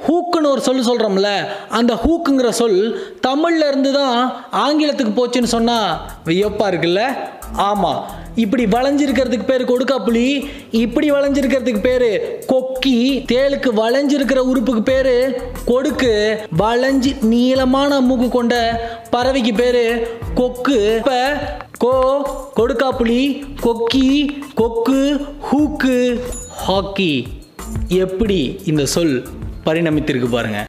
ஹூக்குன்னு ஒரு சொல் சொல்கிறோம்ல அந்த ஹூக்குங்கிற சொல் தமிழ்ல இருந்து தான் ஆங்கிலத்துக்கு போச்சுன்னு சொன்னால் வியப்பாக இருக்குல்ல ஆமாம் இப்படி வளைஞ்சிருக்கிறதுக்கு பேர் கொடுக்காப்புளி இப்படி வளைஞ்சிருக்கிறதுக்கு பேர் கொக்கி தேளுக்கு வளைஞ்சிருக்கிற உறுப்புக்கு பேர் கொடுக்கு வளைஞ்சி நீளமான மூக்கு கொண்ட பறவைக்கு பேர் கொக்கு இப்போ கோ கொடுக்காப்புளி கொக்கி கொக்கு ஹூக்கு ஹாக்கி எப்படி இந்த சொல் பரிணமித்திருக்கு பாருங்க